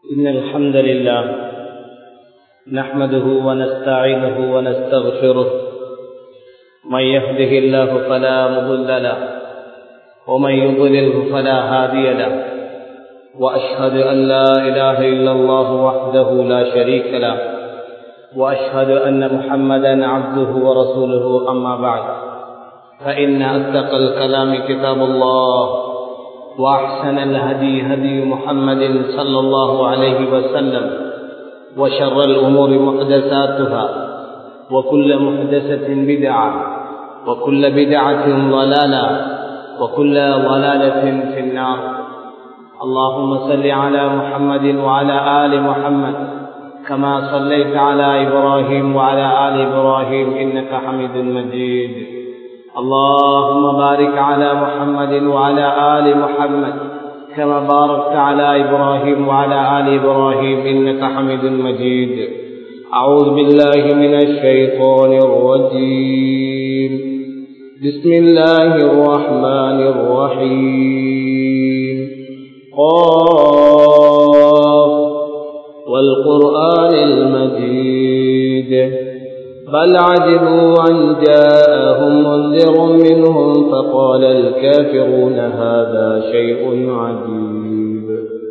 إن الحمد لله نحمده ونستعينه ونستغفره من يهده الله فلا مضل له ومن يضلله فلا هادي له وأشهد أن لا إله إلا الله وحده لا شريك له وأشهد أن محمدا عبده ورسوله أما بعد فإن أصدق الكلام كتاب الله وأحسن الهدي هدي محمد صلى الله عليه وسلم وشر الأمور محدثاتها وكل محدثة بدعة وكل بدعة ضلالة وكل ضلالة في النار اللهم صل على محمد وعلى آل محمد كما صليت على إبراهيم وعلى آل إبراهيم إنك حميد مجيد اللهم بارك على محمد وعلى آل محمد كما باركت على إبراهيم وعلى آل إبراهيم إنك حميد مجيد أعوذ بالله من الشيطان الرجيم بسم الله الرحمن الرحيم قاف والقرآن المجيد بل عجبوا أن جاءهم منذر منهم فقال الكافرون هذا شيء عجيب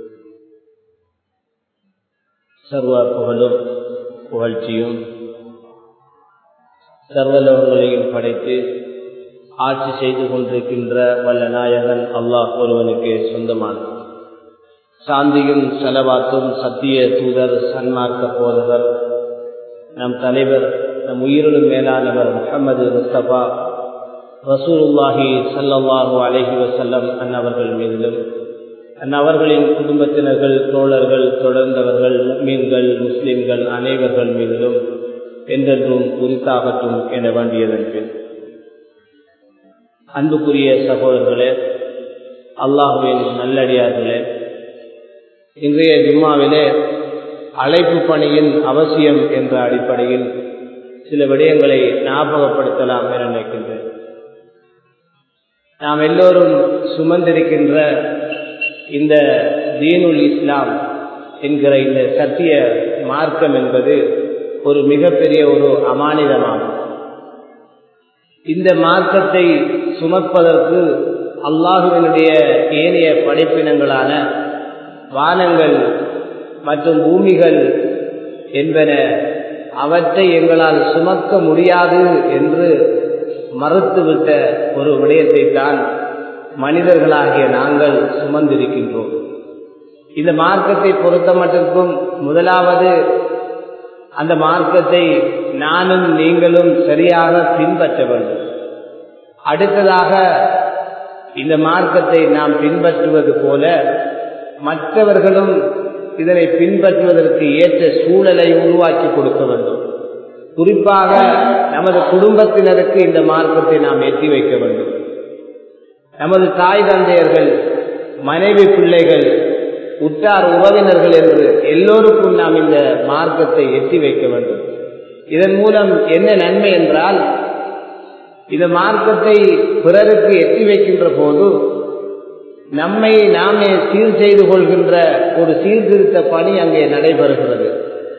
சர்வ புகழும் புகழ்ச்சியும் சர்வலோகங்களையும் படைத்து ஆட்சி செய்து கொண்டிருக்கின்ற வல்ல நாயகன் அல்லாஹ் ஒருவனுக்கு சொந்தமானது சாந்தியும் செலவாத்தும் சத்திய தூதர் சன்மார்க்க போதகர் நம் தலைவர் நம் உயிரிலும் மேலானவர் முகமது முஸ்தபா ரசூலுல்லாஹி சல்லாஹூ அலஹி வசல்லம் அன்னவர்கள் மீதிலும் அன்னவர்களின் குடும்பத்தினர்கள் தோழர்கள் தொடர்ந்தவர்கள் மீன்கள் முஸ்லிம்கள் அனைவர்கள் மீதிலும் என்றென்றும் உரித்தாகட்டும் என வேண்டியதன் பின் அன்புக்குரிய சகோதரர்களே அல்லாஹுவின் நல்லடியார்களே இன்றைய ஜும்மாவிலே அழைப்பு பணியின் அவசியம் என்ற அடிப்படையில் சில விடயங்களை ஞாபகப்படுத்தலாம் என நினைக்கின்றேன் நாம் எல்லோரும் சுமந்திருக்கின்ற இந்த தீனுல் இஸ்லாம் என்கிற இந்த சத்திய மார்க்கம் என்பது ஒரு மிகப்பெரிய ஒரு அமானிதமாகும் இந்த மார்க்கத்தை சுமப்பதற்கு அல்லாஹுவினுடைய ஏனைய படைப்பினங்களான வானங்கள் மற்றும் பூமிகள் என்பன அவற்றை எங்களால் சுமக்க முடியாது என்று மறுத்துவிட்ட ஒரு விடயத்தை தான் மனிதர்களாகிய நாங்கள் சுமந்திருக்கின்றோம் இந்த மார்க்கத்தை பொறுத்த மட்டிற்கும் முதலாவது அந்த மார்க்கத்தை நானும் நீங்களும் சரியாக பின்பற்ற வேண்டும் அடுத்ததாக இந்த மார்க்கத்தை நாம் பின்பற்றுவது போல மற்றவர்களும் இதனை பின்பற்றுவதற்கு ஏற்ற சூழலை உருவாக்கி கொடுக்க வேண்டும் குறிப்பாக நமது குடும்பத்தினருக்கு இந்த மார்க்கத்தை நாம் எட்டி வைக்க வேண்டும் நமது தாய் தந்தையர்கள் மனைவி பிள்ளைகள் உற்றார் உறவினர்கள் என்று எல்லோருக்கும் நாம் இந்த மார்க்கத்தை எட்டி வைக்க வேண்டும் இதன் மூலம் என்ன நன்மை என்றால் இந்த மார்க்கத்தை பிறருக்கு எட்டி வைக்கின்ற போது நம்மை நாமே சீர் செய்து கொள்கின்ற ஒரு சீர்திருத்த பணி அங்கே நடைபெறுகிறது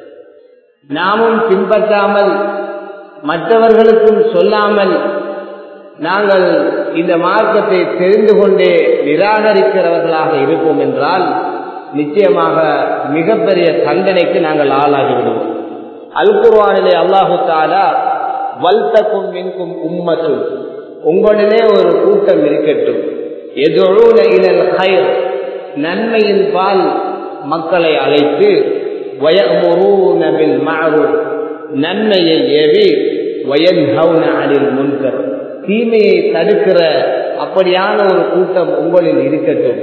நாமும் பின்பற்றாமல் மற்றவர்களுக்கும் சொல்லாமல் நாங்கள் இந்த மார்க்கத்தை தெரிந்து கொண்டே நிராகரிக்கிறவர்களாக இருப்போம் என்றால் நிச்சயமாக மிகப்பெரிய தண்டனைக்கு நாங்கள் ஆளாகிவிடுவோம் அல்குர்வானிலே அல்லாஹு தாலா வல்தக்கும் மின்கும் உம்மத்தும் உங்களிலே ஒரு கூட்டம் இருக்கட்டும் எதொழுன இழல் ஹயர் நன்மையின் பால் மக்களை அழைத்து வயமுருனபில் மாறு நன்மையை ஏவி வயன்ஹவுன அனில் முன்கர் தீமையை தடுக்கிற அப்படியான ஒரு கூட்டம் உங்களில் இருக்கட்டும்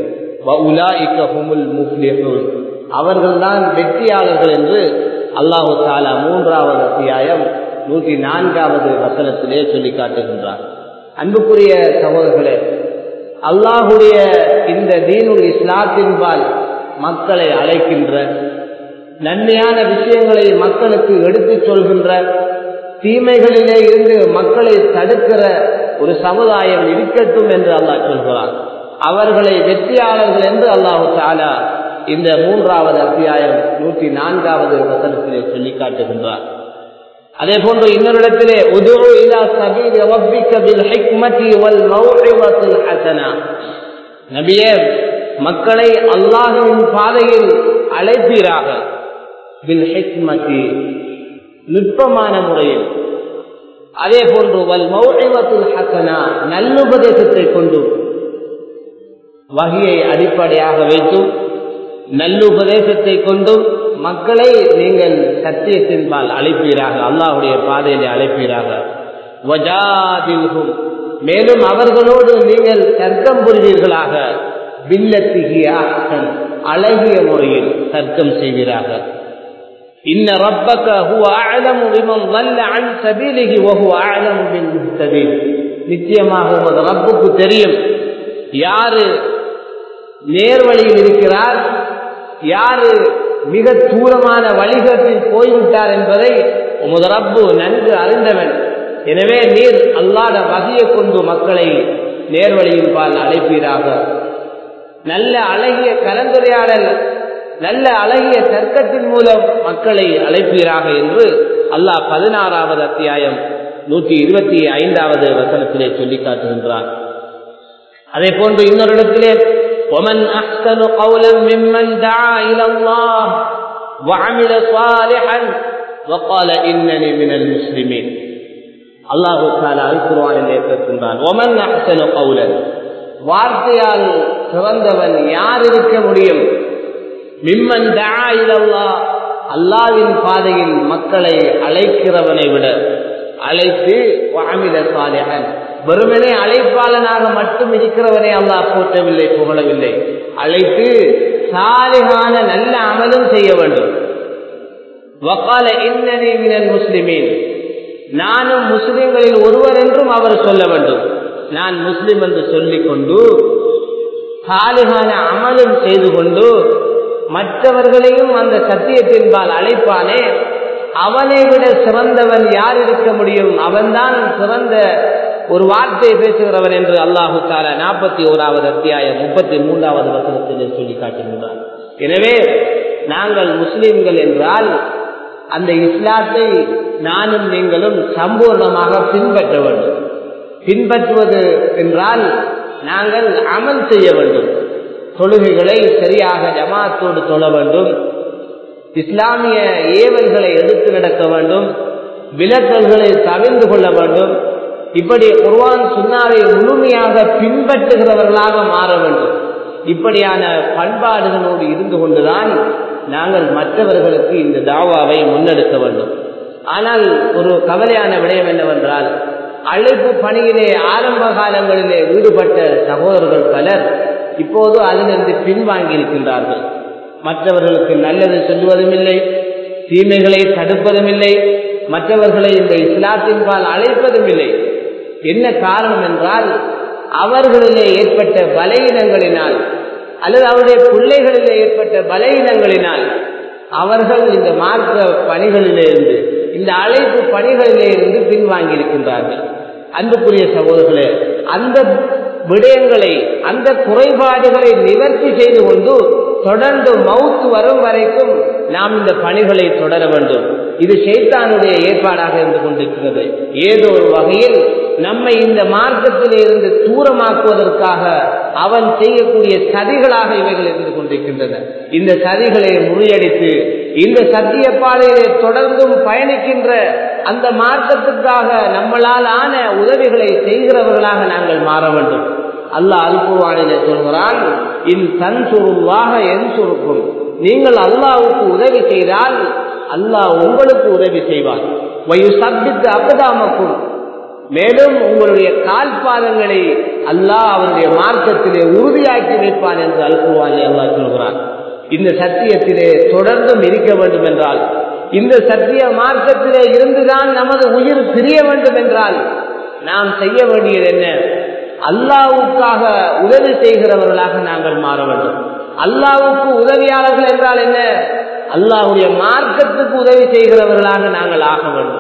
அவர்கள்தான் வெற்றியாளர்கள் என்று அல்லாஹு தாலா மூன்றாவது அத்தியாயம் நூற்றி நான்காவது வசனத்திலே சொல்லி காட்டுகின்றார் அன்புக்குரிய சகோதரர்களே அல்லாஹுடைய இந்த தீனுல் இஸ்லாத்தின்பால் மக்களை அழைக்கின்ற நன்மையான விஷயங்களை மக்களுக்கு எடுத்துச் சொல்கின்ற தீமைகளிலே இருந்து மக்களை தடுக்கிற ஒரு சமுதாயம் இருக்கட்டும் என்று அல்லாஹ் சொல்கிறார் அவர்களை வெற்றியாளர்கள் என்று அல்லாஹு தாலா இந்த மூன்றாவது அத்தியாயம் நூற்றி நான்காவது வசனத்திலே சொல்லி காட்டுகின்றார் அதே போன்று இன்னொரு இடத்திலே உதுரு இலா சபீல் ரப்பிக்க பில் ஹிக்மதி வல் மௌஇவத்தில் ஹசனா நபியே மக்களை அல்லாஹுவின் பாதையில் அழைப்பீராக பில் ஹிக்மதி நுட்பமான முறையில் அதே போன்று வல் மௌஇவத்தில் ஹசனா நல்லுபதேசத்தை கொண்டு வகையை அடிப்படையாக வைத்தும் நல்லுபதேசத்தை கொண்டும் மக்களை நீங்கள் சத்தியத்தின்பால் அழைப்பீராக அல்லாஹுடைய பாதையிலே அழைப்பீராக மேலும் அவர்களோடு நீங்கள் தர்க்கம் புரிவீர்களாக பில்லத்திகிய அழகிய முறையில் தர்க்கம் செய்வீராக இன்ன ரப்பக ஹுவ அஅலமு பிமன் ضل عن سبيله وهو اعلم بالمهتدين நிச்சயமாக உமது ரப்புக்கு தெரியும் யாரு நேர்வழியில் இருக்கிறார் யாரு மிக தூரமான வழிகட்டில் போய்விட்டார் என்பதை உமது ரப்பு நன்கு அறிந்தவன் எனவே நீர் அல்லாத வகையை கொண்டு மக்களை நேர்வழியில் பால் அழைப்பீராக நல்ல அழகிய கலந்துரையாடல் நல்ல அழகிய தர்க்கத்தின் மூலம் மக்களை அழைப்பீராக என்று அல்லாஹ் பதினாறாவது அத்தியாயம் நூற்றி இருபத்தி ஐந்தாவது வசனத்திலே சொல்லி காட்டுகின்றார் அதே போன்று இன்னொரு இடத்திலே ومن أحسن قولا ممن دعا إلى الله وعمل صالحا وقال إنني من المسلمين الله تعالى القرآن ஏற்கின்றான் ومن أحسن قولا வார்த்தையால் சிறந்தவன் யார் இருக்க முடியும் மிம்மன் தா இலல்லா அல்லாவின் பாதையில் மக்களை அழைக்கிறவனை விட அழைத்து வாமில சாலிஹன் வெறுமனே அழைப்பாளனாக மட்டும் இருக்கிறவனை அல்லாஹ் போற்றவில்லை புகழவில்லை அழைத்து சாலிகான நல்ல அமலும் செய்ய வேண்டும் வக்கால இன்னனே மினல் முஸ்லிமீன் நானும் முஸ்லிம்களில் ஒருவர் என்றும் அவர் சொல்ல வேண்டும் நான் முஸ்லிம் என்று சொல்லிக் கொண்டு சாலிகான அமலும் செய்து கொண்டு மற்றவர்களையும் அந்த சத்தியத்தின்பால் அழைப்பானே அவனை விட சிறந்தவன் யார் இருக்க முடியும் அவன்தான் சிறந்த ஒரு வார்த்தை பேசுகிறவன் என்று அல்லாஹு தாலா நாற்பத்தி ஓராவது அத்தியாயம் முப்பத்தி மூன்றாவது வசனத்தில் சொல்லி காட்டுகின்றான் எனவே நாங்கள் முஸ்லிம்கள் என்றால் அந்த இஸ்லாத்தை நானும் நீங்களும் சம்பூர்ணமாக பின்பற்ற வேண்டும் பின்பற்றுவது என்றால் நாங்கள் அமல் செய்ய வேண்டும் தொழுகைகளை சரியாக ஜமாத்தோடு தொழ வேண்டும் இஸ்லாமிய ஏவல்களை எடுத்து நடக்க வேண்டும் விலக்கல்களை தவிர்ந்து கொள்ள வேண்டும் இப்படி குர்வான் சுன்னாவை முழுமையாக பின்பற்றுகிறவர்களாக மாற வேண்டும் இப்படியான பண்பாடுகளோடு இருந்து கொண்டுதான் நாங்கள் மற்றவர்களுக்கு இந்த தாவாவை முன்னெடுக்க வேண்டும் ஆனால் ஒரு கவலையான விடயம் என்னவென்றால் அழைப்பு பணியிலே ஆரம்ப காலங்களிலே ஈடுபட்ட சகோதரர்கள் பலர் இப்போது அதிலிருந்து பின்வாங்கி இருக்கின்றார்கள் மற்றவர்களுக்கு நல்லது சொல்லுவதும் இல்லை தீமைகளை தடுப்பதும் இல்லை மற்றவர்களை இந்த இஸ்லாத்தின்பால் அழைப்பதும் இல்லை என்ன காரணம் என்றால் அவர்களிலே ஏற்பட்ட பலையினங்களினால் அல்லது அவருடைய பிள்ளைகளிலே ஏற்பட்ட பலையினங்களினால் அவர்கள் இந்த மார்க்க பணிகளிலிருந்து இந்த அழைப்பு பணிகளிலே இருந்து பின்வாங்கி இருக்கின்றார்கள் அன்புக்குரிய சகோதரர்களே அந்த விடயங்களை அந்த குறைபாடுகளை நிவர்த்தி செய்து கொண்டு தொடர்ந்து மவுத்து வரும் வரைக்கும் நாம் இந்த பணிகளை தொடர வேண்டும் இது சைத்தானுடைய ஏற்பாடாக இருந்து கொண்டிருக்கிறது ஏதோ ஒரு வகையில் நம்மை இந்த மார்க்கத்திலே இருந்து தூரமாக்குவதற்காக அவன் செய்யக்கூடிய சதிகளாக இவைகள் இருந்து கொண்டிருக்கின்றன இந்த சதிகளை முறியடித்து இந்த சத்திய பாதையிலே தொடர்ந்தும் பயணிக்கின்ற அந்த மார்க்கத்துக்காக நம்மளால் ஆன உதவிகளை செய்கிறவர்களாக நாங்கள் மாற வேண்டும் அல்லாஹ் அல்குவானிலே சொல்கிறான் இன் தன் சுருவாக என் சுருக்கும் நீங்கள் அல்லாவுக்கு உதவி செய்தால் அல்லாஹ் உங்களுக்கு உதவி செய்வார் வயு சப்பித்து அப்பதாமக்கும் மேலும் உங்களுடைய கால் பாதங்களை அல்லாஹ் அவருடைய மார்க்கத்திலே உறுதியாக்கி வைப்பான் என்று அல்குவானி அல்லாஹ் சொல்கிறான் இந்த சத்தியத்திலே தொடர்ந்தும் இருக்க வேண்டும் என்றால் இந்த சத்திய மார்க்கத்திலே இருந்துதான் நமது உயிர் பிரிய வேண்டும் என்றால் நாம் செய்ய வேண்டியது என்ன அல்லாவுக்காக உதவி செய்கிறவர்களாக நாங்கள் மாற வேண்டும் அல்லாவுக்கு உதவியாளர்கள் என்றால் என்ன அல்லாஹுடைய மார்க்கத்துக்கு உதவி செய்கிறவர்களாக நாங்கள் ஆக வேண்டும்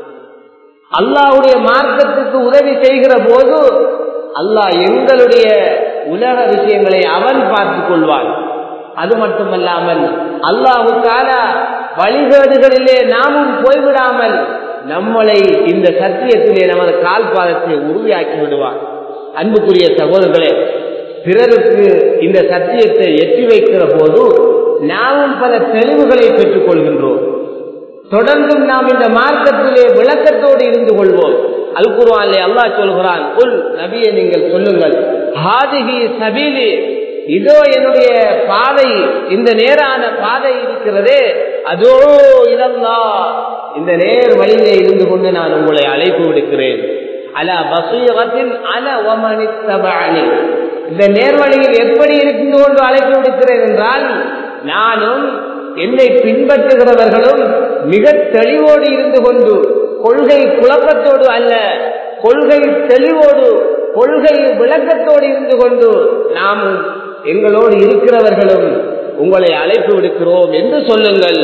அல்லாஹுடைய மார்க்கத்துக்கு உதவி செய்கிற போது அல்லாஹ் எங்களுடைய உலக விஷயங்களை அவன் பார்த்துக் கொள்வான் அது மட்டுமல்லாமல் அல்லாஹு தாலா வழிகேடுகளிலே நாமும் போய்விடாமல் நம்மளை இந்த சத்தியத்திலே நமது கால் பாதத்தை உறுதியாக்கி விடுவார் அன்புக்குரிய சகோதரர்களே பிறருக்கு இந்த சத்தியத்தை எட்டி வைக்கிற போது நாமும் பல தெளிவுகளை பெற்றுக் கொள்கின்றோம் தொடர்ந்தும் நாம் இந்த மார்க்கத்திலே விளக்கத்தோடு இருந்து கொள்வோம் அல் குர்வானிலே அல்லாஹ் சொல்கிறான் உல் நபியை நீங்கள் சொல்லுங்கள் ஹாதிகி சபீலி இதோ என்னுடைய பாதை இந்த நேரான பாதை இருக்கிறதே அதோ இதல்லா இந்த நேர் வழியிலே இருந்து கொண்டு நான் உங்களை அழைப்பு விடுக்கிறேன் அல பசீரத்தின் அல ஒமனித்தபாணி இந்த நேர்வழியில் எப்படி இருந்து கொண்டு அழைப்பு விடுக்கிறேன் என்றால் நானும் என்னை பின்பற்றுகிறவர்களும் மிக தெளிவோடு இருந்து கொண்டு கொள்கை குழப்பத்தோடு அல்ல கொள்கை தெளிவோடு கொள்கை விளக்கத்தோடு இருந்து கொண்டு நாமும் எங்களோடு இருக்கிறவர்களும் உங்களை அழைப்பு விடுக்கிறோம் என்று சொல்லுங்கள்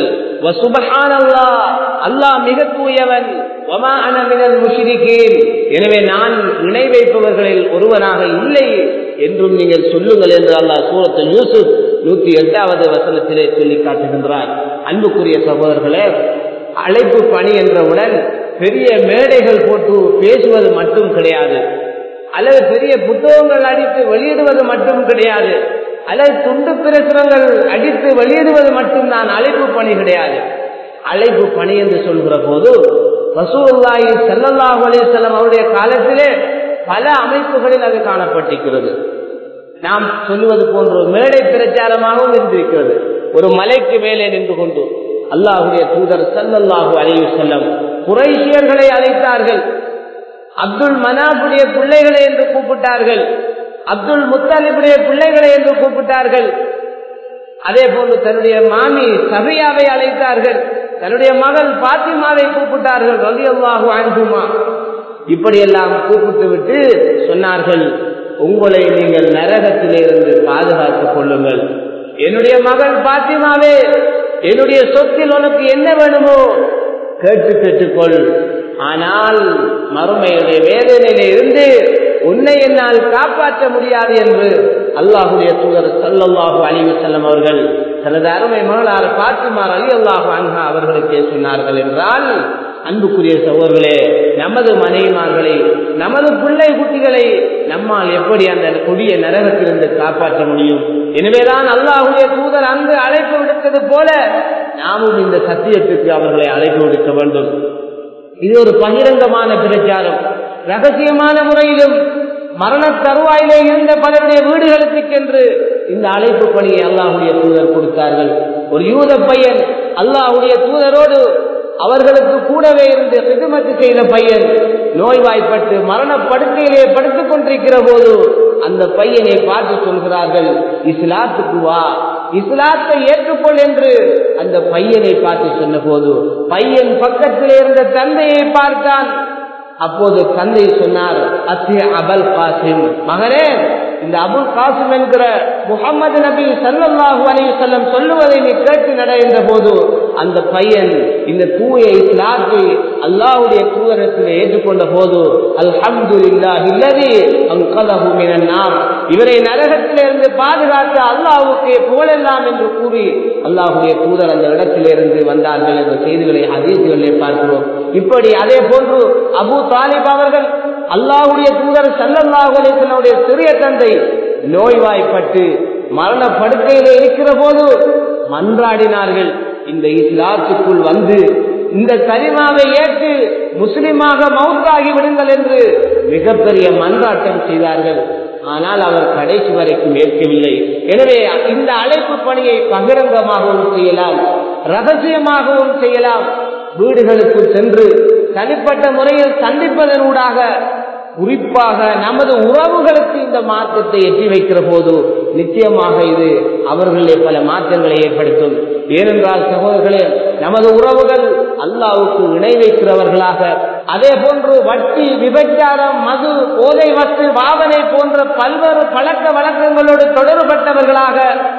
அல்லாஹ் மிக தூயவன் எனவே நான் இணை வைப்பவர்களில் ஒருவனாக இல்லை என்றும் நீங்கள் சொல்லுங்கள் என்று அல்லாஹ் சூரத்தில் யூசுப் நூத்தி எட்டாவது வசனத்திலே சொல்லி காட்டுகின்றார் அன்புக்குரிய சகோதரர்களே அழைப்பு பணி என்றவுடன் பெரிய மேடைகள் போட்டு பேசுவது மட்டும் கிடையாது அல்லது பெரிய புத்தகங்கள் அடித்து வெளியிடுவது மட்டும் கிடையாது அல்லது துண்டு பிரசுரங்கள் அடித்து வெளியிடுவது மட்டும் தான் அழைப்பு பணி கிடையாது அழைப்பு பணி என்று சொல்கிற போது ரசூல்லாயி செல்லல்லாஹு அலிசல்லம் அவருடைய காலத்திலே பல அமைப்புகளில் அது காணப்பட்டிருக்கிறது நாம் சொல்லுவது போன்ற மேடை பிரச்சாரமாகவும் இருந்திருக்கிறது ஒரு மலைக்கு மேலே நின்று கொண்டு அல்லாஹுடைய தூதர் சல்லல்லாஹு அலையு செல்லம் குறைசியர்களை அழைத்தார்கள் அப்துல் மனாபுடைய பிள்ளைகளை என்று கூப்பிட்டார்கள் அப்துல் முத்தாலிபுடைய பிள்ளைகளை என்று கூப்பிட்டார்கள் அதே போன்று தன்னுடைய மாமி சபையாவை அழைத்தார்கள் தன்னுடைய மகள் பாத்திமாவை கூப்பிட்டார்கள் ரவி அல்லாஹு அன்புமா இப்படியெல்லாம் கூப்பிட்டு விட்டு சொன்னார்கள் உங்களை நீங்கள் நரகத்திலிருந்து பாதுகாத்துக் கொள்ளுங்கள் என்னுடைய மகள் பாத்திமாவே என்னுடைய சொத்தில் உனக்கு என்ன வேணுமோ கேட்டு பெற்றுக்கொள் ஆனால் மறுமையுடைய வேதனையில இருந்து உன்னை என்னால் காப்பாற்ற முடியாது என்று அல்லாஹுடைய தூதர் சல்லல்லாஹு அலிவு செல்லம் அவர்கள் தனது அருமை மகளார் பாத்திமார் அலி அல்லாஹு அன்ஹா அவர்களுக்கே சொன்னார்கள் என்றால் அன்புக்குரிய சகோதரர்களே நமது மனைவிமார்களை நமது பிள்ளை குட்டிகளை நம்மால் எப்படி அந்த கொடிய நரகத்திலிருந்து காப்பாற்ற முடியும் எனவேதான் அல்லாஹுடைய தூதர் அங்கு அழைப்பு விடுத்தது போல நாமும் இந்த சத்தியத்துக்கு அவர்களை அழைப்பு விடுக்க வேண்டும் இது ஒரு பகிரங்கமான பிரச்சாரம் ரகசியமான முறையிலும் மரண தருவாயிலே இருந்த பலருடைய வீடுகளுக்கு சென்று இந்த அழைப்பு பணியை அல்லாஹுடைய தூதர் கொடுத்தார்கள் ஒரு யூத பையன் அல்லாஹுடைய தூதரோடு அவர்களுக்கு கூடவே இருந்து சிதுமத்து செய்த பையன் நோய்வாய்ப்பட்டு மரண படுக்கையிலே படுத்துக் கொண்டிருக்கிற போது அந்த பையனை பார்த்து சொல்கிறார்கள் இஸ்லாத்துக்கு வா இஸ்லாத்தை ஏற்றுக்கொள் என்று அந்த பையனை பார்த்து சொன்ன போது பையன் பக்கத்தில் இருந்த தந்தையை பார்த்தான் அப்போது தந்தை சொன்னார் அத்திய அபல் காசிம் மகனே இந்த அபுல் காசிம் என்கிற முகமது நபி சல்லாஹூ அலி சொல்லம் சொல்லுவதை நீ கேட்டு நடைந்த போது அந்த பையன் இந்த தூய இஸ்லாத்தை அல்லாஹுடைய தூதரத்தில் ஏற்றுக்கொண்ட போது அல்ஹம்து இல்லா இல்லதி அங்கலஹு மினன்னார் இவரை நரகத்திலிருந்து பாதுகாத்த அல்லாஹுக்கு புகழெல்லாம் என்று கூறி அல்லாஹுடைய தூதர் அந்த இடத்திலிருந்து வந்தார்கள் என்ற செய்திகளை அதீசுகளிலே பார்க்கிறோம் இப்படி அதே போன்று அபு தாலிப் அவர்கள் அல்லாஹுடைய தூதர் சல்லல்லாஹுடைய சிறிய தந்தை நோய்வாய்ப்பட்டு மரண படுக்கையிலே இருக்கிற போது மன்றாடினார்கள் இந்த இஸ்லாத்துக்குள் வந்து இந்த கரிமாவை ஏற்று முஸ்லிமாக மவுத்தாகி விடுங்கள் என்று மிகப்பெரிய மன்றாட்டம் செய்தார்கள் ஆனால் அவர் கடைசி வரைக்கும் ஏற்கவில்லை எனவே இந்த அழைப்பு பணியை பகிரங்கமாகவும் செய்யலாம் ரகசியமாகவும் செய்யலாம் வீடுகளுக்கு சென்று தனிப்பட்ட முறையில் சந்திப்பதனூடாக குறிப்பாக நமது உறவுகளுக்கு இந்த மாற்றத்தை எட்டி வைக்கிற போது நிச்சயமாக இது அவர்களே பல மாற்றங்களை ஏற்படுத்தும் ஏனென்றால் சகோதரர்களே நமது உறவுகள் அல்லாவுக்கு இணை வைக்கிறவர்களாக அதே போன்று வட்டி விபச்சாரம் மது போதை வஸ்து பாவனை போன்ற பல்வேறு பழக்க வழக்கங்களோடு தொடர்பட்டவர்களாக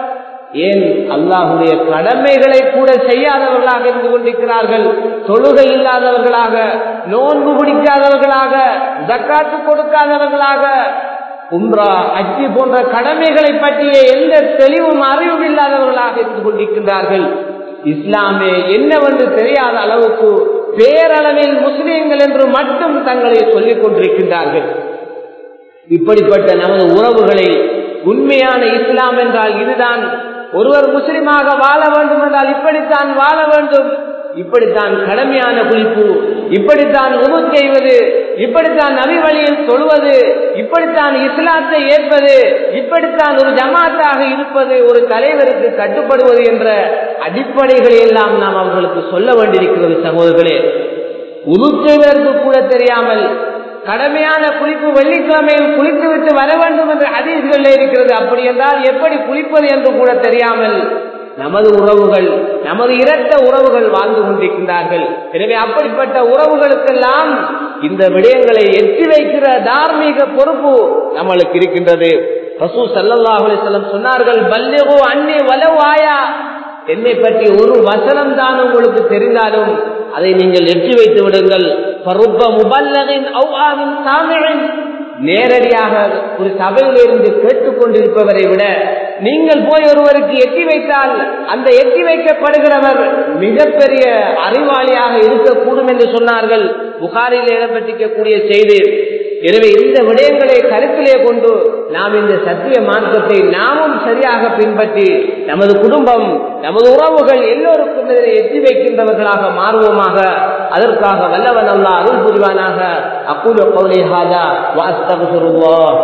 ஏன் அல்லாஹுடைய கடமைகளை கூட செய்யாதவர்களாக இருந்து கொண்டிருக்கிறார்கள் தொழுகை இல்லாதவர்களாக நோன்பு பிடிக்காதவர்களாக ஜக்காத்து கொடுக்காதவர்களாக உம்ரா அஜி போன்ற கடமைகளை பற்றிய எந்த தெளிவும் அறிவும் இல்லாதவர்களாக இருந்து கொண்டிருக்கின்றார்கள் இஸ்லாமே என்னவென்று தெரியாத அளவுக்கு பேரளவில் முஸ்லீம்கள் என்று மட்டும் தங்களை சொல்லிக் கொண்டிருக்கின்றார்கள் இப்படிப்பட்ட நமது உறவுகளை உண்மையான இஸ்லாம் என்றால் இதுதான் ஒருவர் முஸ்லிமாக வாழ வேண்டும் என்றால் இப்படித்தான் வாழ வேண்டும் இப்படித்தான் கடமையான குளிப்பு இப்படித்தான் உணவு செய்வது இப்படித்தான் நபி வழியில் சொல்வது இப்படித்தான் இஸ்லாத்தை ஏற்பது இப்படித்தான் ஒரு ஜமாத்தாக இருப்பது ஒரு தலைவருக்கு கட்டுப்படுவது என்ற அடிப்படைகளை எல்லாம் நாம் அவர்களுக்கு சொல்ல வேண்டியிருக்கிறது சகோதரர்களே உது செய்வதற்கு கூட தெரியாமல் கடமையான குளிப்பு வெள்ளிக்கிழமையில் குளித்துவிட்டு வர வேண்டும் என்று அதிர்களில் இருக்கிறது அப்படி என்றால் எப்படி குளிப்பது என்று கூட தெரியாமல் நமது உறவுகள் நமது இரட்ட உறவுகள் வாழ்ந்து கொண்டிருக்கின்றார்கள் எனவே அப்படிப்பட்ட உறவுகளுக்கெல்லாம் இந்த விடயங்களை எட்டி வைக்கிற தார்மீக பொறுப்பு நம்மளுக்கு இருக்கின்றது ரசூ சல்லல்லாஹு அலைஹி வஸல்லம் சொன்னார்கள் பல்லிகு அன்னி வலவ் ஆயா என்னை பற்றி ஒரு வசனம் தான் உங்களுக்கு தெரிந்தாலும் அதை நீங்கள் எட்டி வைத்து விடுங்கள் பருப்ப முபல்லகின் அவ்வாவின் சாமிழின் நேரடியாக ஒரு சபையிலிருந்து கேட்டுக் கொண்டிருப்பவரை விட நீங்கள் போய் ஒருவருக்கு எட்டி வைத்தால் அந்த எட்டி வைக்கப்படுகிறவர் மிகப்பெரிய அறிவாளியாக இருக்கக்கூடும் என்று சொன்னார்கள் புகாரில் இடம்பெற்றிருக்கக்கூடிய செய்தி எனவே இந்த விடயங்களை கருத்திலே கொண்டு நாம் இந்த சத்திய மார்க்கத்தை நாமும் சரியாக பின்பற்றி நமது குடும்பம் நமது உறவுகள் எல்லோருக்கும் இதனை எட்டி வைக்கின்றவர்களாக மாறுவோமாக அதற்காக வல்லவன் அல்லா அருள் புரிவானாக அக்குல கௌலி ஹாதா வாஸ்தகுருவோம்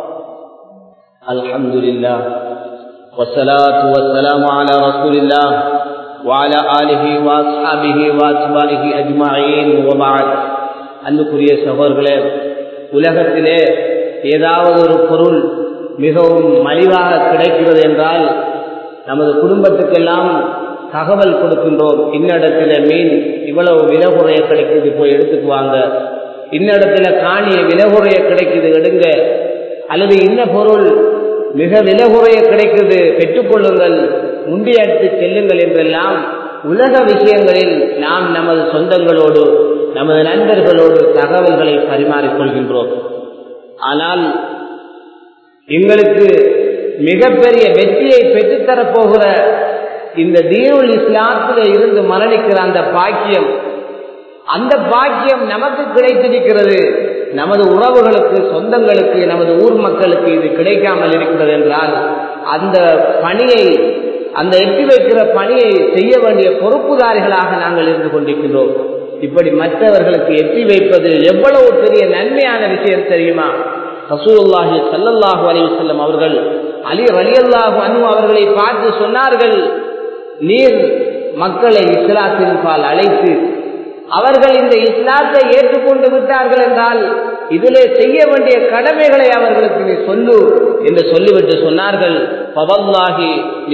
الحمد لله والصلاة والسلام على رسول الله وعلى آله وأصحابه وأتباعه أجمعين وبعد அன்புக்குரிய சகோதரர்களே உலகத்திலே ஏதாவது ஒரு பொருள் மிகவும் மலிவாக கிடைக்கிறது என்றால் நமது குடும்பத்துக்கெல்லாம் தகவல் கொடுக்கின்றோம் இன்னிடத்துல மீன் இவ்வளவு விலை குறைய கிடைக்குது போய் எடுத்துக்குவாங்க இன்னிடத்துல காணிய விலை குறைய கிடைக்குது எடுங்க அல்லது இன்ன பொருள் மிக விலை குறைய கிடைக்குது பெற்றுக்கொள்ளுங்கள் முண்டியடித்து செல்லுங்கள் என்றெல்லாம் உலக விஷயங்களில் நாம் நமது சொந்தங்களோடு நமது நண்பர்களோடு தகவல்களை பரிமாறிக்கொள்கின்றோம் ஆனால் எங்களுக்கு மிகப்பெரிய வெற்றியை பெற்றுத்தரப் போகிற இந்த தீனுல் இஸ்லாத்தில் இருந்து மரணிக்கிற அந்த பாக்கியம் அந்த பாக்கியம் நமக்கு கிடைத்திருக்கிறது நமது உறவுகளுக்கு சொந்தங்களுக்கு நமது ஊர் மக்களுக்கு இது கிடைக்காமல் இருக்கிறது என்றால் அந்த பணியை அந்த எட்டி வைக்கிற பணியை செய்ய வேண்டிய பொறுப்புதாரிகளாக நாங்கள் இருந்து கொண்டிருக்கின்றோம் இப்படி மற்றவர்களுக்கு எட்டி வைப்பது எவ்வளவு பெரிய நன்மையான விஷயம் தெரியுமா ரசூலுல்லாஹி சல்லல்லாஹு அலைஹி வஸல்லம் அவர்கள் அலி ரலியல்லாஹு அன்ஹு அவர்களை பார்த்து சொன்னார்கள் நீர் மக்களை இஸ்லாத்தின் பால் அழைத்து அவர்கள் இந்த இஸ்லாத்தை ஏற்றுக்கொண்டு விட்டார்கள் என்றால் இதிலே செய்ய வேண்டிய கடமைகளை அவர்களுக்கு நீ சொல்லு என்று சொல்லிவிட்டு சொன்னார்கள் பவல்லாஹி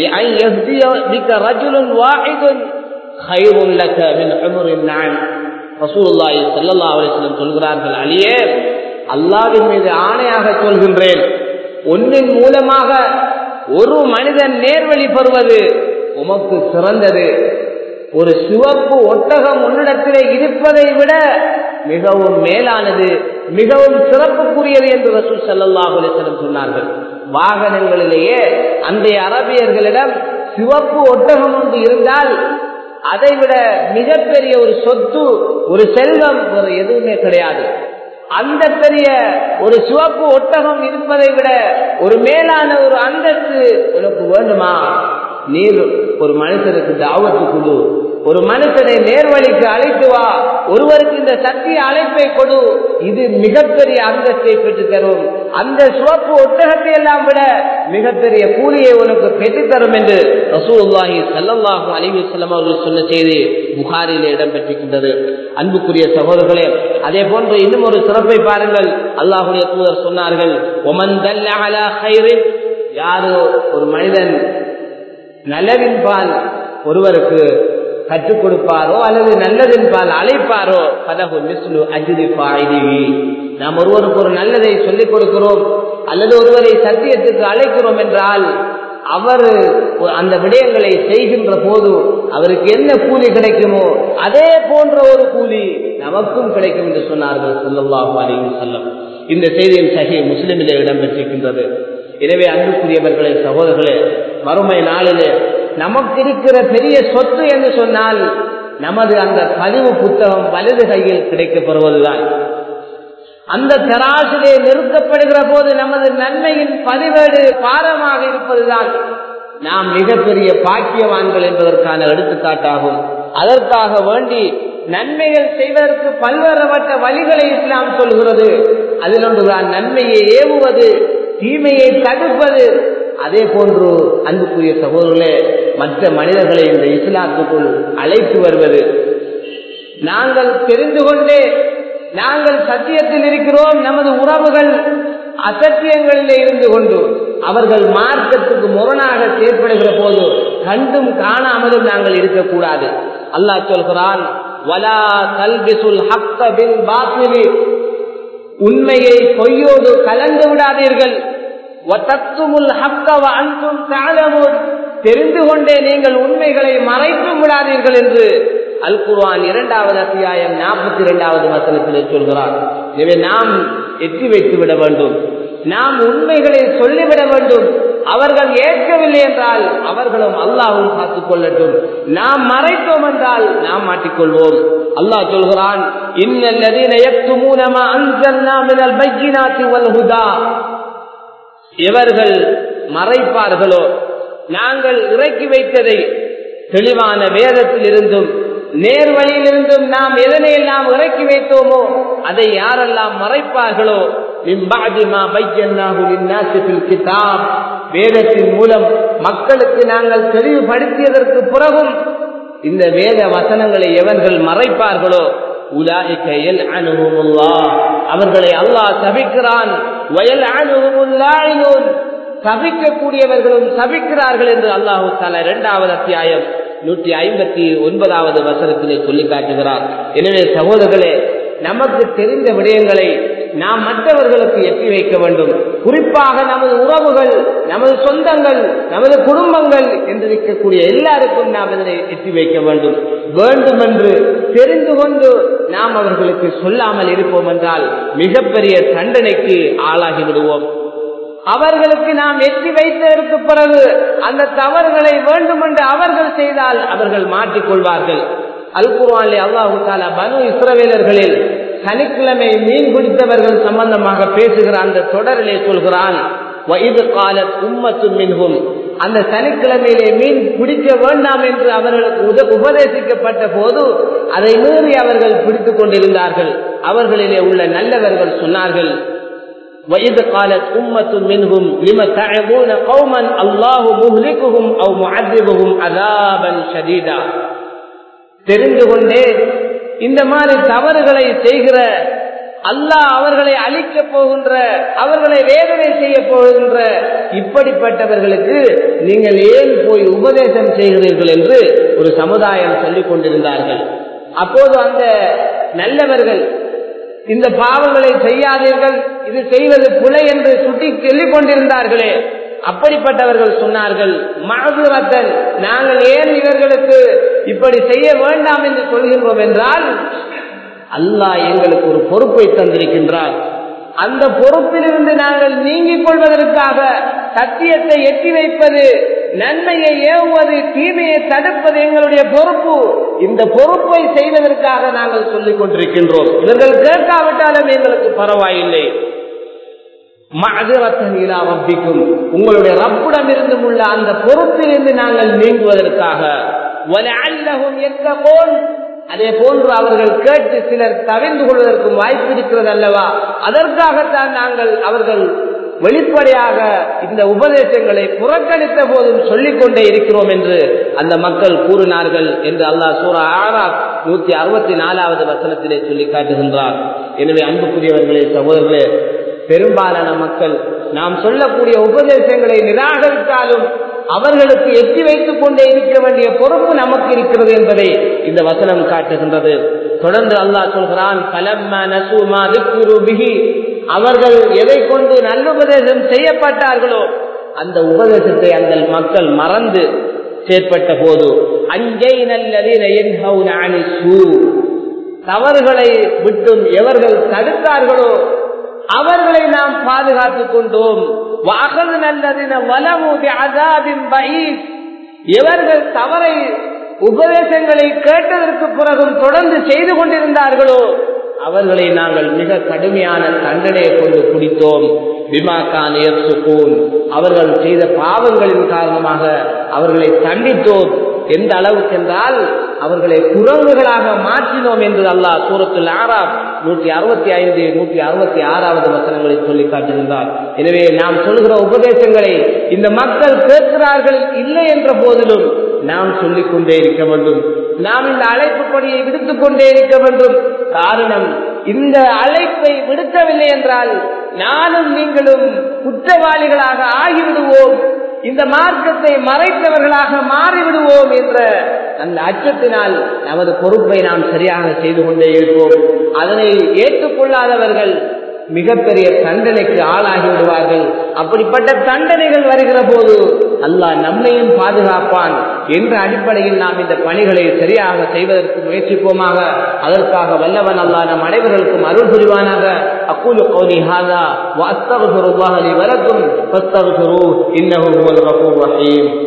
ரஜுலுன் வாஹிதுன் ஹைருன் லக மின் உமரின் நான் ரசூலுல்லாஹி ஸல்லல்லாஹு அலைஹி வஸல்லம் சொல்கிறார்கள் அலியே அல்லாஹ்வின் மீது ஆணையாக சொல்கின்றேன் ஒன்றின் மூலமாக ஒரு மனிதன் நேர்வழி பெறுவது உமக்கு சிறந்தது ஒரு சிவப்பு ஒட்டகம் உன்னிடத்திலே இருப்பதை விட மிகவும் மேலானது மிகவும் சிறப்புக்குரியது என்று ரசூல் சல்லாஹ் அலிஸ்லம் சொன்னார்கள் வாகனங்களிலேயே அந்த அரபியர்களிடம் சிவப்பு ஒட்டகம் ஒன்று இருந்தால் அதைவிட மிகப்பெரிய ஒரு சொத்து ஒரு செல்வம் வேறு எதுவுமே கிடையாது அந்த பெரிய ஒரு சிவப்பு ஒட்டகம் இருப்பதை விட ஒரு மேலான ஒரு அந்தஸ்து உனக்கு வேண்டுமா நீர் ஒரு மனுஷனுக்கு தாவத்து கொடு ஒரு மனுஷனை நேர்வழிக்கு அழைத்து வா ஒருவருக்கு இந்த சத்திய அழைப்பை கொடு இது மிகப்பெரிய அந்தஸ்தை பெற்று தரும் அந்த சிவப்பு ஒட்டகத்தை எல்லாம் விட மிகப்பெரிய கூலியை உனக்கு பெற்றுத்தரும் என்று ரசூல்லாஹி சல்லாஹூ அலிவி செல்லம் அவர்கள் சொன்ன செய்தி புகாரிலே இடம்பெற்றிருக்கின்றது அன்புக்குரிய சகோதரர்களே அதே போன்று இன்னும் ஒரு சிறப்பை பாருங்கள் அல்லாஹுடைய தூதர் சொன்னார்கள் ஒமன் யாரு ஒரு மனிதன் நலவின் பால் ஒருவருக்கு கற்றுக் கொடுப்பாரோ அல்லது நல்லதின் பால் அழைப்பாரோ பதகு மிஸ்லு அஜிதி பாயிதிவி நாம் ஒருவருக்கு ஒரு நல்லதை சொல்லிக் கொடுக்கிறோம் அல்லது ஒருவரை சத்தியத்துக்கு அழைக்கிறோம் என்றால் அவர் அந்த விடயங்களை செய்கின்ற போது அவருக்கு என்ன கூலி கிடைக்குமோ அதே போன்ற ஒரு கூலி நமக்கும் கிடைக்கும் என்று சொன்னார்கள் சொல்லல்லாஹு அலைஹி செல்லம் இந்த செய்தியில் சகி முஸ்லிமிலே இடம்பெற்றிருக்கின்றது எனவே அன்புக்குரியவர்களே சகோதரர்களே மறுமை நாளிலே நமக்கு இருக்கிற பெரிய சொத்து என்று சொன்னால் நமது அந்த பதிவு புத்தகம் வலது கையில் கிடைக்கப்படுவதுதான் அந்த தராசிலே நிறுத்தப்படுகிற போது நமது நன்மையின் பதிவேடு பாரமாக இருப்பதுதான் நாம் மிகப்பெரிய பாக்கியவான்கள் என்பதற்கான எடுத்துக்காட்டாகும் அதற்காக வேண்டி நன்மைகள் செய்வதற்கு பல்வேறுபட்ட வழிகளை இஸ்லாம் சொல்கிறது அதில் ஒன்றுதான் நன்மையை ஏவுவது தீமையை தடுப்பது அதே போன்று அன்புக்குரிய சகோதரர்களே மற்ற மனிதர்களை இந்த இஸ்லாத்துக்குள் அழைத்து வருவது நாங்கள் தெரிந்து கொண்டே நாங்கள் சத்தியத்தில் இருக்கிறோம் நமது உறவுகள் அசத்தியங்களிலே இருந்து கொண்டு அவர்கள் மார்க்கத்துக்கு முரணாக செயற்படுகிற போது கண்டும் காணாமலும் நாங்கள் இருக்கக்கூடாது அல்லாஹ் சொல்கிறான் வலா கல்பிசுல் ஹக்க பில் பாத்திலி உண்மையை பொய்யோடு கலந்து விடாதீர்கள் தெரிந்து கொண்டே நீங்கள் உண்மைகளை மறைத்தும் விடாதீர்கள் என்று அல் குர்வான் இரண்டாவது அத்தியாயம் நாற்பத்தி இரண்டாவது வசனத்திலே சொல்கிறார் எனவே நாம் எட்டி வைத்து விட வேண்டும் நாம் உண்மைகளை சொல்லிவிட வேண்டும் அவர்கள் ஏற்கவில்லை என்றால் அவர்களும் அல்லாவும் காத்துக் கொள்ளட்டும் நாம் மறைத்தோம் என்றால் நாம் மாட்டிக்கொள்வோம் அல்லாஹ் சொல்கிறான் இவர்கள் மறைப்பார்களோ நாங்கள் இறக்கி வைத்ததை தெளிவான வேதத்தில் இருந்தும் நேர்வழியிலிருந்தும் நாம் எதனை எல்லாம் இறக்கி வைத்தோமோ அதை யாரெல்லாம் மறைப்பார்களோ வேதத்தின் மூலம் மக்களுக்கு நாங்கள் தெளிவுபடுத்தியதற்கு பிறகும் இந்த வேத வசனங்களை எவர்கள் மறைப்பார்களோ உலாய்கையில் அணுகுமுல்லா அவர்களை அல்லாஹ் சபிக்கிறான் வயல் அணுகுமுல்லாயினூன் சபிக்கக்கூடியவர்களும் சபிக்கிறார்கள் என்று அல்லாஹு தாலா இரண்டாவது அத்தியாயம் நூற்றி ஐம்பத்தி ஒன்பதாவது வசனத்திலே சொல்லி காட்டுகிறார் எனவே சகோதரர்களே நமக்கு தெரிந்த விடயங்களை நாம் மற்றவர்களுக்கு எட்டி வைக்க வேண்டும் குறிப்பாக நமது உறவுகள் நமது சொந்தங்கள் நமது குடும்பங்கள் என்று இருக்கக்கூடிய எல்லாருக்கும் நாம் இதனை எட்டி வைக்க வேண்டும் வேண்டும் என்று தெரிந்து கொண்டு நாம் அவர்களுக்கு சொல்லாமல் இருப்போம் என்றால் மிகப்பெரிய தண்டனைக்கு ஆளாகி விடுவோம் அவர்களுக்கு நாம் எட்டி வைத்ததற்கு பிறகு அந்த தவறுகளை வேண்டுமென்று அவர்கள் செய்தால் அவர்கள் மாட்டிக்கொள்வார்கள் அல் குர்வானிலே அல்லாஹு தாலா பனு இஸ்ரவேலர்களில் சனிக்கிழமை மீன் பிடித்தவர்கள் சம்பந்தமாக பேசுகிற அந்த தொடரிலே சொல்கிறான் வயது கால உம்மத்து மின்கும் அந்த சனிக்கிழமையிலே மீன் பிடிக்க வேண்டாம் என்று அவர்களுக்கு உத உபதேசிக்கப்பட்ட போது அதை மீறி அவர்கள் பிடித்துக் கொண்டிருந்தார்கள் அவர்களிலே உள்ள நல்லவர்கள் சொன்னார்கள் وإذ قالت أمة منهم لم تعظون قوما الله مهلكهم أو معذبهم عذابا شديدا தெரிந்து கொண்டே இந்த மாதிரி தவறுகளை செய்கிற அல்லாஹ் அவர்களை அழிக்கப் போகின்ற அவர்களை வேதனை செய்ய போகின்ற இப்படிப்பட்டவர்களுக்கு நீங்கள் ஏன் போய் உபதேசம் செய்கிறீர்கள் என்று ஒரு சமுதாயம் சொல்லிக் கொண்டிருந்தார்கள் அப்போது அந்த நல்லவர்கள் இந்த பாவங்களை செய்யாதீர்கள் இது செய்வது புலை என்று சுட்டி சொல்லிக் கொண்டிருந்தார்களே அப்படிப்பட்டவர்கள் சொன்னார்கள் மகதுரத்தன் நாங்கள் ஏன் இவர்களுக்கு இப்படி செய்ய வேண்டாம் என்று சொல்கின்றோம் என்றால் அல்லாஹ் எங்களுக்கு ஒரு பொறுப்பை தந்திருக்கின்றார் அந்த பொறுப்பிலிருந்து நாங்கள் நீங்கிக் கொள்வதற்காக சத்தியத்தை எட்டி வைப்பது நன்மையை ஏவுவது தீமையை தடுப்பது எங்களுடைய பொறுப்பு இந்த பொறுப்பை செய்வதற்காக நாங்கள் சொல்லிக் கொண்டிருக்கின்றோம் இவர்கள் கேட்காவிட்டாலும் எங்களுக்கு பரவாயில்லை ரப்பிக்கும் உங்களுடைய ரப்புடம் இருந்து உள்ள அந்த பொறுப்பிலிருந்து நாங்கள் நீங்குவதற்காக அதே போன்று அவர்கள் கேட்டு சிலர் தவிர்ந்து கொள்வதற்கும் வாய்ப்பு இருக்கிறது அல்லவா அதற்காகத்தான் நாங்கள் அவர்கள் வெளிப்படையாக இந்த உபதேசங்களை புறக்கணித்த போதும் சொல்லிக் கொண்டே இருக்கிறோம் என்று அந்த மக்கள் கூறினார்கள் என்று அல்லாஹ் சூரா ஆறா நூத்தி அறுபத்தி நாலாவது வசனத்திலே சொல்லி காட்டுகின்றார் எனவே அன்புக்குரியவர்களே சகோதரர்களே பெரும்பாலான மக்கள் நாம் சொல்லக்கூடிய உபதேசங்களை நிராகரித்தாலும் அவர்களுக்கு எட்டி வைத்துக் கொண்டே இருக்க வேண்டிய பொறுப்பு நமக்கு இருக்கிறது என்பதை இந்த வசனம் காட்டுகின்றது தொடர்ந்து அல்லாஹ் சொல்கிறான் அவர்கள் எதை கொண்டு நல்லுபதேசம் செய்யப்பட்டார்களோ அந்த உபதேசத்தை அந்த மக்கள் மறந்து செயற்பட்ட போது அஞ்சை நல்லதின் தவறுகளை விட்டும் எவர்கள் தடுத்தார்களோ அவர்களை நாம் பாதுகாத்துக் கொண்டோம் வாகது நல்லதின வலமூதி அதாபின் பயிர் எவர்கள் தவறை உபதேசங்களை கேட்டதற்கு பிறகும் தொடர்ந்து செய்து கொண்டிருந்தார்களோ அவர்களை நாங்கள் மிக கடுமையான தண்டனையை கொண்டு பிடித்தோம் பிமாக்கான் சுகூன் அவர்கள் செய்த பாவங்களின் காரணமாக அவர்களை தண்டித்தோம் எந்த அளவுக்கு என்றால் அவர்களை குரங்குகளாக மாற்றினோம் என்று அல்லாஹ் சூரத்தில் ஆறாம் நூற்றி அறுபத்தி ஐந்து நூற்றி அறுபத்தி ஆறாவது வசனங்களை சொல்லி காட்டுகின்றார் எனவே நாம் சொல்கிற உபதேசங்களை இந்த மக்கள் கேட்கிறார்கள் இல்லை என்ற போதிலும் நாம் சொல்லிக் கொண்டே இருக்க வேண்டும் நாம் இந்த அழைப்பு பணியை விடுத்துக் கொண்டே இருக்க வேண்டும் காரணம் இந்த அழைப்பை விடுக்கவில்லை என்றால் நானும் நீங்களும் குற்றவாளிகளாக ஆகிவிடுவோம் இந்த மார்க்கத்தை மறைத்தவர்களாக மாறிவிடுவோம் என்ற அந்த அச்சத்தினால் நமது பொறுப்பை நாம் சரியாக செய்து கொண்டே இருப்போம் அதனை ஏற்றுக்கொள்ளாதவர்கள் மிகப்பெரிய தண்டனைக்கு ஆளாகி விடுவார்கள் அப்படிப்பட்ட தண்டனைகள் வருகிற போது அல்லாஹ் நம்மையும் பாதுகாப்பான் என்ற அடிப்படையில் நாம் இந்த பணிகளை சரியாக செய்வதற்கு முயற்சிப்போமாக அதற்காக வல்லவன் அல்லாஹ் நம் அனைவர்களுக்கும் அருள் புரிவானாக அக்கூலு கௌலி ஹாதா வஸ்தகுருல்லாஹ் லி வலக்கும் ஃபஸ்தகுரு இன்னஹு ஹுவல் கஃபூர் ரஹீம்